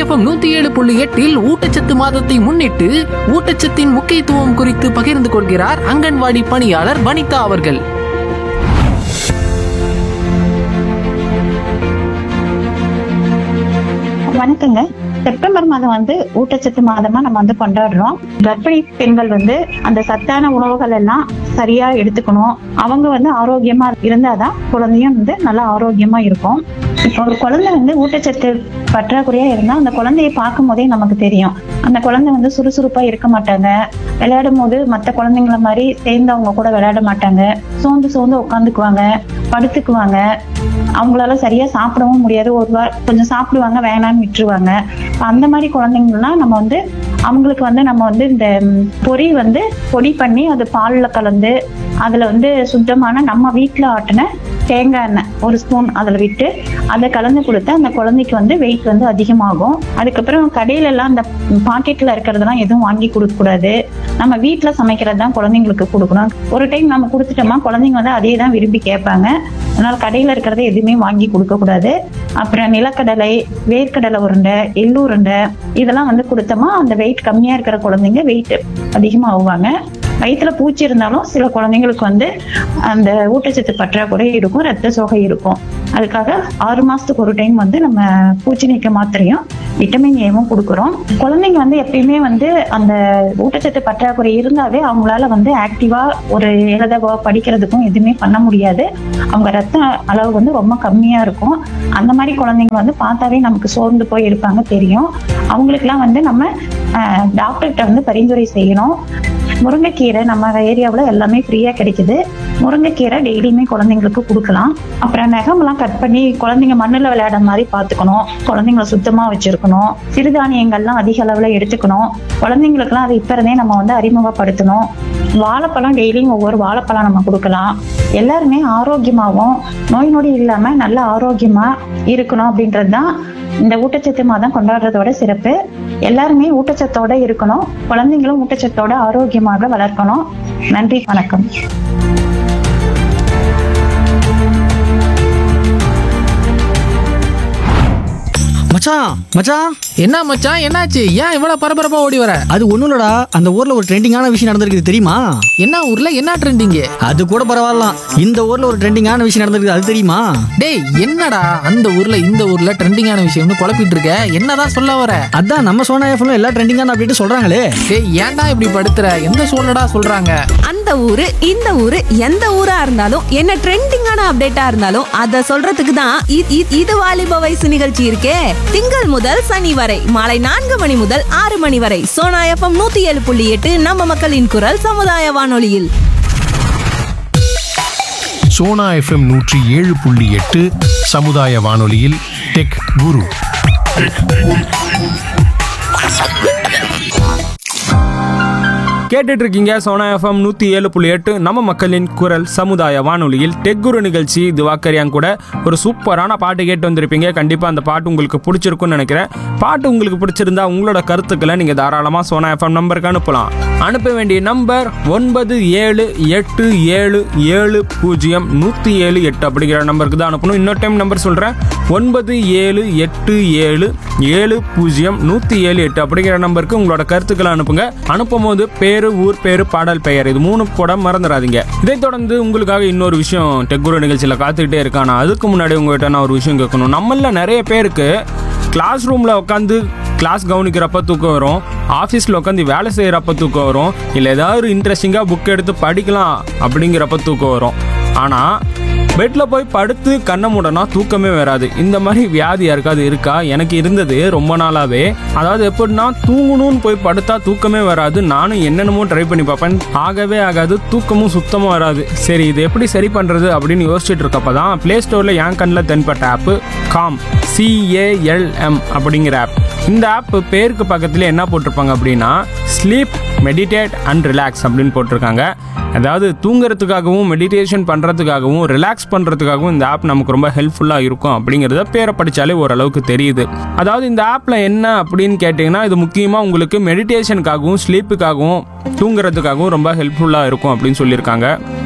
FM நூத்தி ஏழு புள்ளி எட்டில் ஊட்டச்சத்து மாதத்தை முன்னிட்டு ஊட்டச்சத்தின் முக்கியத்துவம் குறித்து பகிர்ந்து கொள்கிறார் அங்கன்வாடி பணியாளர் வனிதா அவர்கள் வணக்கங்க செப்டம்பர் மாதம் வந்து ஊட்டச்சத்து மாதமா நம்ம வந்து கொண்டாடுறோம் கர்ப்பிணி பெண்கள் வந்து அந்த சத்தான உணவுகள் எல்லாம் சரியா எடுத்துக்கணும் அவங்க வந்து ஆரோக்கியமா இருந்தாதான் குழந்தையும் வந்து நல்லா ஆரோக்கியமா இருக்கும் இப்போ ஒரு குழந்தை வந்து ஊட்டச்சத்து பற்றாக்குறையா இருந்தா அந்த குழந்தையை பார்க்கும் போதே நமக்கு தெரியும் அந்த குழந்தை வந்து சுறுசுறுப்பா இருக்க மாட்டாங்க விளையாடும் போது மற்ற குழந்தைங்கள மாதிரி சேர்ந்து அவங்க கூட விளையாட மாட்டாங்க சோர்ந்து சோர்ந்து உட்காந்துக்குவாங்க படுத்துக்குவாங்க அவங்களால சரியா சாப்பிடவும் முடியாது ஒரு வாரம் கொஞ்சம் சாப்பிடுவாங்க வேணான்னு விட்டுருவாங்க அப்ப அந்த மாதிரி குழந்தைங்கலாம் நம்ம வந்து அவங்களுக்கு வந்து நம்ம வந்து இந்த ம், பொரி வந்து பொடி பண்ணி அது பால்ல கலந்து அதுல வந்து சுத்தமான நம்ம வீட்ல ஆட்டின தேங்காய் எண்ணெய் ஒரு ஸ்பூன் அதில் விட்டு அதை கலந்து கொடுத்தா அந்த குழந்தைக்கு வந்து வெயிட் வந்து அதிகமாகும் அதுக்கப்புறம் கடையில எல்லாம் அந்த பாக்கெட்ல இருக்கிறதெல்லாம் எதுவும் வாங்கி கொடுக்க கூடாது நம்ம வீட்ல சமைக்கிறது தான் குழந்தைங்களுக்கு கொடுக்கணும் ஒரு டைம் நம்ம கொடுத்துட்டோமா குழந்தைங்க வந்து அதே தான் விரும்பி கேட்பாங்க அதனால கடையில இருக்கிறத எதுவுமே வாங்கி கொடுக்க கூடாது அப்புறம் நிலக்கடலை வேர்க்கடலை உருண்டை எள்ளு உருண்டை இதெல்லாம் வந்து கொடுத்தோமா அந்த வெயிட் கம்மியா இருக்கிற குழந்தைங்க வெயிட் அதிகமா ஆகுவாங்க வயிற்றுல பூச்சி இருந்தாலும் சில குழந்தைங்களுக்கு வந்து அந்த ஊட்டச்சத்து பற்றாக்குறை இருக்கும் ரத்த சோகை இருக்கும் அதுக்காக ஆறு மாசத்துக்கு ஒரு டைம் வந்து நம்ம பூச்சி நீக்க மாத்திரையும் விட்டமின் ஏவும் கொடுக்குறோம் குழந்தைங்க வந்து எப்பயுமே வந்து அந்த ஊட்டச்சத்து பற்றாக்குறை இருந்தாவே அவங்களால வந்து ஆக்டிவா ஒரு எழுதவோ படிக்கிறதுக்கும் எதுவுமே பண்ண முடியாது அவங்க ரத்த அளவு வந்து ரொம்ப கம்மியா இருக்கும் அந்த மாதிரி குழந்தைங்க வந்து பார்த்தாவே நமக்கு சோர்ந்து போய் இருப்பாங்க தெரியும் அவங்களுக்குலாம் வந்து நம்ம டாக்டர்கிட்ட வந்து பரிந்துரை செய்யணும் முருங்கைக்கீரை நம்ம ஏரியாவில் எல்லாமே ஃப்ரீயா கிடைக்குது முருங்கைக்கீரை டெய்லியுமே குழந்தைங்களுக்கு கொடுக்கலாம் அப்புறம் நகமெல்லாம் கட் பண்ணி குழந்தைங்க மண்ணில் விளையாட மாதிரி பார்த்துக்கணும் குழந்தைங்களை சுத்தமாக வச்சிருக்கணும் சிறுதானியங்கள்லாம் அதிக அளவில் எடுத்துக்கணும் குழந்தைங்களுக்குலாம் அது இப்போ இருந்தே நம்ம வந்து அறிமுகப்படுத்தணும் வாழைப்பழம் டெய்லியும் ஒவ்வொரு வாழைப்பழம் நம்ம கொடுக்கலாம் எல்லாருமே ஆரோக்கியமாகவும் நோய் நொடி இல்லாமல் நல்ல ஆரோக்கியமாக இருக்கணும் அப்படின்றது தான் இந்த ஊட்டச்சத்து மாதம் கொண்டாடுறதோட சிறப்பு எல்லாருமே ஊட்டச்சத்தோட இருக்கணும் குழந்தைங்களும் ஊட்டச்சத்தோட ஆரோக்கியமாக வளர்க்கணும் நன்றி வணக்கம் மச்சான் மச்சான் என்ன மச்சான் என்னாச்சு ஏன் இவ்வளவு பரபரப்பா ஓடி வர அது ஒண்ணும் இல்லடா அந்த ஊர்ல ஒரு ட்ரெண்டிங்கான விஷயம் நடந்திருக்குது தெரியுமா என்ன ஊர்ல என்ன ட்ரெண்டிங் அது கூட பரவாயில்லாம் இந்த ஊர்ல ஒரு ட்ரெண்டிங்கான விஷயம் நடந்திருக்குது அது தெரியுமா டேய் என்னடா அந்த ஊர்ல இந்த ஊர்ல ட்ரெண்டிங்கான விஷயம்னு குழப்பிட்டு இருக்க என்னதான் சொல்ல வர அதான் நம்ம சோனா எஃப்எம் எல்லா ட்ரெண்டிங்கான அப்படின்னு சொல்றாங்களே டேய் ஏன்டா இப்படி படுத்துற எந்த சூழ்நிடா சொல்றாங்க அந்த ஊரு இந்த ஊரு எந்த ஊரா இருந்தாலும் என்ன ட்ரெண்டிங்கான அப்டேட்டா இருந்தாலும் அத சொல்றதுக்கு தான் இ- இ- இது வாலிப வயசு நிகழ்ச்சி இருக்கே திங்கள் முதல் சனி வரை மாலை நான்கு மணி முதல் ஆறு மணி வரை சோனா எஃப்எம் நூத்தி ஏழு புள்ளி எட்டு நம்ம மக்களின் குரல் சமுதாய வானொலியில் சோனா எஃப்எம் நூற்றி ஏழு புள்ளி எட்டு சமுதாய வானொலியில் டெக் குரு கேட்டுட்டு இருக்கீங்க சோனா எஃப்எம் நூற்றி ஏழு புள்ளி எட்டு நம்ம மக்களின் குரல் சமுதாய வானொலியில் டெக்குரு நிகழ்ச்சி திவாக்கரியான் கூட ஒரு சூப்பரான பாட்டு கேட்டு வந்திருப்பீங்க கண்டிப்பாக அந்த பாட்டு உங்களுக்கு பிடிச்சிருக்கும்னு நினைக்கிறேன் பாட்டு உங்களுக்கு பிடிச்சிருந்தா உங்களோட கருத்துக்களை நீங்கள் தாராளமாக சோனா எஃப்எம் நம்பருக்கு அனுப்பலாம் அனுப்ப வேண்டிய நம்பர் ஒன்பது ஏழு எட்டு ஏழு ஏழு பூஜ்ஜியம் நூற்றி ஏழு எட்டு அப்படிங்கிற நம்பருக்கு தான் அனுப்பணும் இன்னொரு டைம் நம்பர் சொல்கிறேன் ஒன்பது ஏழு எட்டு ஏழு ஏழு பூஜ்ஜியம் நூற்றி ஏழு எட்டு அப்படிங்கிற நம்பருக்கு உங்களோட கருத்துக்களை அனுப்புங்க அனுப்பும் போது பேரு ஊர் பேரு பாடல் பெயர் இது மூணு கூட மறந்துடாதீங்க இதைத் தொடர்ந்து உங்களுக்காக இன்னொரு விஷயம் டெக்குரு நிகழ்ச்சியில் காத்துக்கிட்டே இருக்கேன் ஆனால் அதுக்கு முன்னாடி உங்ககிட்ட நான் ஒரு விஷயம் கேட்கணும் நம்மள நிறைய பேருக்கு கிளாஸ் ரூமில் உட்காந்து கிளாஸ் கவனிக்கிறப்ப தூக்கம் வரும் ஆஃபீஸில் உட்காந்து வேலை செய்கிறப்ப தூக்கம் வரும் இல்லை ஏதாவது இன்ட்ரெஸ்டிங்காக புக் எடுத்து படிக்கலாம் அப்படிங்கிறப்ப தூக்கம் வரும் ஆனால் பெட்டில் போய் படுத்து கண்ணை மூடனா தூக்கமே வராது இந்த மாதிரி வியாதி யாருக்காவது இருக்கா எனக்கு இருந்தது ரொம்ப நாளாவே அதாவது எப்படின்னா தூங்கணும்னு போய் படுத்தா தூக்கமே வராது நானும் என்னென்னமோ ட்ரை பண்ணி பார்ப்பேன் ஆகவே ஆகாது தூக்கமும் சுத்தமாக வராது சரி இது எப்படி சரி பண்ணுறது அப்படின்னு யோசிச்சுட்டு இருக்கப்ப தான் ப்ளே ஸ்டோரில் என் கண்ணில் தென்பட்ட ஆப்பு காம் சிஏஎல்எம் அப்படிங்கிற ஆப் இந்த ஆப் பேருக்கு பக்கத்துல என்ன போட்டிருப்பாங்க அப்படின்னா ஸ்லீப் மெடிடேட் அண்ட் ரிலாக்ஸ் அப்படின்னு போட்டிருக்காங்க அதாவது தூங்குறதுக்காகவும் மெடிடேஷன் பண்ணுறதுக்காகவும் ரிலாக்ஸ் பண்ணுறதுக்காகவும் இந்த ஆப் நமக்கு ரொம்ப ஹெல்ப்ஃபுல்லாக இருக்கும் அப்படிங்கிறத பேரை படித்தாலே ஓரளவுக்கு தெரியுது அதாவது இந்த ஆப்பில் என்ன அப்படின்னு கேட்டிங்கன்னா இது முக்கியமாக உங்களுக்கு மெடிடேஷனுக்காகவும் ஸ்லீப்புக்காகவும் தூங்குறதுக்காகவும் ரொம்ப ஹெல்ப்ஃபுல்லாக இருக்கும் அப்படின்னு சொல்லியிருக்காங்க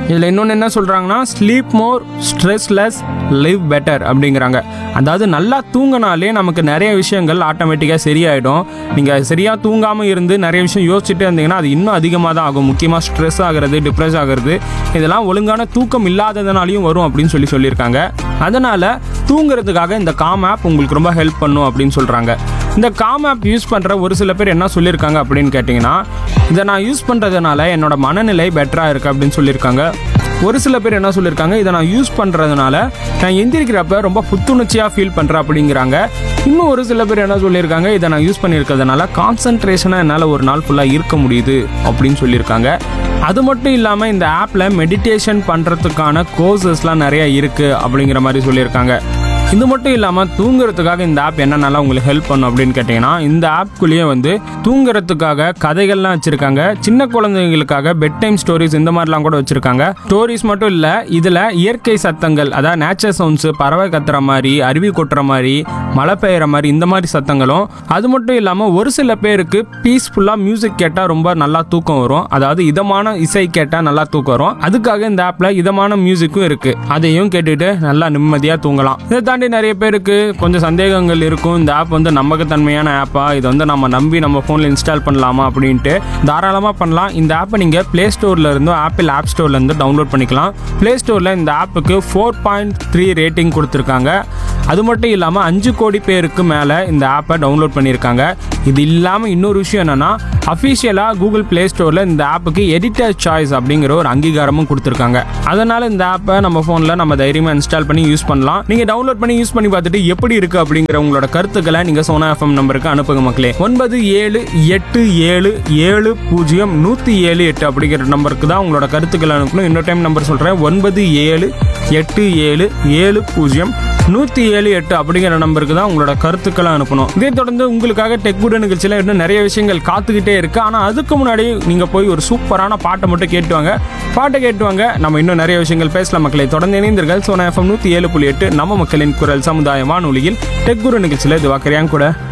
இதில் இன்னொன்று என்ன சொல்கிறாங்கன்னா sleep more stressless live better அப்படிங்கிறாங்க அதாவது நல்லா தூங்கினாலே நமக்கு நிறைய விஷயங்கள் ஆட்டோமேட்டிக்காக சரியாயிடும் நீங்கள் சரியாக தூங்காமல் இருந்து நிறைய விஷயம் யோசிச்சுட்டே இருந்தீங்கன்னா அது இன்னும் அதிகமாக தான் ஆகும் முக்கியமாக ஸ்ட்ரெஸ் ஆகிறது டிப்ரெஸ் ஆகிறது இதெல்லாம் ஒழுங்கான தூக்கம் இல்லாததுனாலையும் வரும் அப்படின்னு சொல்லி சொல்லியிருக்காங்க அதனால் தூங்குறதுக்காக இந்த காம் ஆப் உங்களுக்கு ரொம்ப ஹெல்ப் பண்ணும் அப்படின்னு சொல்கிறாங்க இந்த காம் ஆப் யூஸ் பண்ணுற ஒரு சில பேர் என்ன சொல்லியிருக்காங்க அப்படின்னு கேட்டிங்கன்னா இதை நான் யூஸ் பண்ணுறதுனால என்னோட மனநிலை பெட்டராக இருக்குது அப்படின்னு சொல்லியிருக்காங்க ஒரு சில பேர் என்ன சொல்லியிருக்காங்க இதை நான் யூஸ் பண்ணுறதுனால நான் எந்திரிக்கிறப்ப ரொம்ப புத்துணர்ச்சியாக ஃபீல் பண்ணுறேன் அப்படிங்கிறாங்க இன்னும் ஒரு சில பேர் என்ன சொல்லியிருக்காங்க இதை நான் யூஸ் பண்ணியிருக்கிறதுனால கான்சன்ட்ரேஷனாக என்னால் ஒரு நாள் ஃபுல்லாக இருக்க முடியுது அப்படின்னு சொல்லியிருக்காங்க அது மட்டும் இல்லாமல் இந்த ஆப்பில் மெடிடேஷன் பண்ணுறதுக்கான கோர்சஸ்லாம் நிறைய இருக்குது அப்படிங்கிற மாதிரி சொல்லியிருக்காங்க இது மட்டும் இல்லாமல் தூங்குறதுக்காக இந்த ஆப் என்னென்னலாம் உங்களுக்கு ஹெல்ப் பண்ணும் அப்படின்னு கேட்டிங்கன்னா இந்த ஆப்குள்ளேயே வந்து தூங்குறதுக்காக கதைகள்லாம் வச்சுருக்காங்க சின்ன குழந்தைங்களுக்காக பெட் டைம் ஸ்டோரிஸ் இந்த மாதிரிலாம் கூட வச்சுருக்காங்க ஸ்டோரிஸ் மட்டும் இல்லை இதில் இயற்கை சத்தங்கள் அதாவது நேச்சர் சவுண்ட்ஸு பறவை கத்துற மாதிரி அருவி கொட்டுற மாதிரி மழை பெய்கிற மாதிரி இந்த மாதிரி சத்தங்களும் அது மட்டும் இல்லாமல் ஒரு சில பேருக்கு பீஸ்ஃபுல்லாக மியூசிக் கேட்டால் ரொம்ப நல்லா தூக்கம் வரும் அதாவது இதமான இசை கேட்டால் நல்லா தூக்கம் வரும் அதுக்காக இந்த ஆப்பில் இதமான மியூசிக்கும் இருக்குது அதையும் கேட்டுட்டு நல்லா நிம்மதியாக தூங்கலாம் இதை தாண்டி நிறைய பேருக்கு கொஞ்சம் சந்தேகங்கள் இருக்கும் இந்த ஆப் வந்து நம்பகத்தன்மையான ஆப்பா இதை வந்து நம்ம நம்பி நம்ம ஃபோனில் இன்ஸ்டால் பண்ணலாமா அப்படின்ட்டு தாராளமாக பண்ணலாம் இந்த ஆப்பை நீங்கள் ப்ளே ஸ்டோரில் இருந்தும் ஆப்பிள் ஆப் ஸ்டோர்ல இருந்து டவுன்லோட் பண்ணிக்கலாம் ப்ளே ஸ்டோரில் இந்த ஆப்புக்கு ஃபோர் பாயிண்ட் த்ரீ ரேட்டிங் கொடுத்துருக்காங்க அது மட்டும் இல்லாமல் அஞ்சு கோடி பேருக்கு மேலே இந்த ஆப்பை டவுன்லோட் பண்ணியிருக்காங்க இது இல்லாமல் இன்னொரு விஷயம் என்னன்னா அஃபிஷியலாக கூகுள் ப்ளே ஸ்டோரில் இந்த ஆப்புக்கு எடிட்டர் சாய்ஸ் அப்படிங்கிற ஒரு அங்கீகாரமும் கொடுத்துருக்காங்க அதனால் இந்த ஆப்பை நம்ம ஃபோனில் நம்ம தைரியமாக இன்ஸ்டால் பண்ணி யூஸ் பண்ணலாம் நீங்கள் டவுன்லோட் பண்ணி யூஸ் பண்ணி பார்த்துட்டு எப்படி இருக்குது அப்படிங்கிற உங்களோட கருத்துக்களை நீங்கள் சோனா எஃப்எம் நம்பருக்கு அனுப்புங்க மக்களே ஒன்பது ஏழு எட்டு ஏழு ஏழு பூஜ்ஜியம் நூற்றி ஏழு எட்டு அப்படிங்கிற நம்பருக்கு தான் உங்களோட கருத்துக்களை அனுப்பணும் இன்னொரு டைம் நம்பர் சொல்கிறேன் ஒன்பது ஏழு எட்டு ஏழு ஏழு பூஜ்ஜியம் நூற்றி ஏழு எட்டு அப்படிங்கிற நம்பருக்கு தான் உங்களோட கருத்துக்களை அனுப்பணும் இதே தொடர்ந்து உங்களுக்காக டெக் குட் நிகழ்ச்சியில் இன்னும் நிறைய விஷயங்கள் காத்துக்கிட்டே இருக்கு ஆனால் அதுக்கு முன்னாடி நீங்கள் போய் ஒரு சூப்பரான பாட்டை மட்டும் கேட்டுவாங்க பாட்டை கேட்டுவாங்க நம்ம இன்னும் நிறைய விஷயங்கள் பேசலாம் மக்களை தொடர்ந்து இணைந்தீர்கள் சோனா எஃப்எம் நூற்றி ஏழு புள்ளி எட்டு நம்ம மக்களின் குரல் சமுதாய வானொலியில் டெக் குரு நிகழ்ச்சியில் இது வாக்கறியாங்க கூட